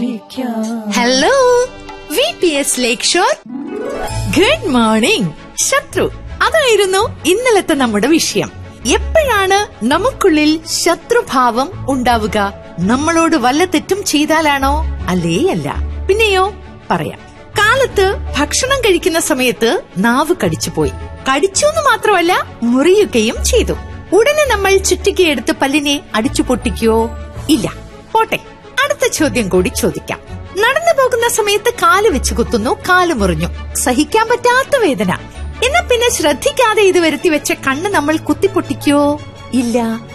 hello V P S Lakeshore good morning ശത്രു അതായിരുന്നു ഇന്നലത്തെ നമ്മുടെ വിഷയം എപ്പോഴാണ് നമുക്കുള്ളിൽ ശത്രുഭാവം ഉണ്ടാവുക നമ്മളോട് വല്ല തെറ്റും ചെയ്താലാണോ അല്ലേ അല്ല പിന്നെയോ പറയാം കാലത്ത് ഭക്ഷണം കഴിക്കുന്ന സമയത്ത് നാവ് കടിച്ചുപോയി കടിച്ചു എന്ന് മാത്രമല്ല മുറിയുകയും ചെയ്തു ഉടനെ നമ്മൾ ചുറ്റികയെടുത്ത് പല്ലിനെ അടിച്ചു പൊട്ടിക്കോ ഇല്ല പോട്ടെ അടുത്ത ചോദ്യം കൂടി ചോദിക്കാം നടന്നു പോകുന്ന സമയത്ത് കാല് വെച്ച് കുത്തുന്നു കാല് മുറിഞ്ഞു സഹിക്കാൻ പറ്റാത്ത വേദന എന്നാ പിന്നെ ശ്രദ്ധിക്കാതെ ഇത് വരുത്തി വെച്ച കണ്ണ് നമ്മൾ കുത്തിപ്പൊട്ടിക്കോ ഇല്ല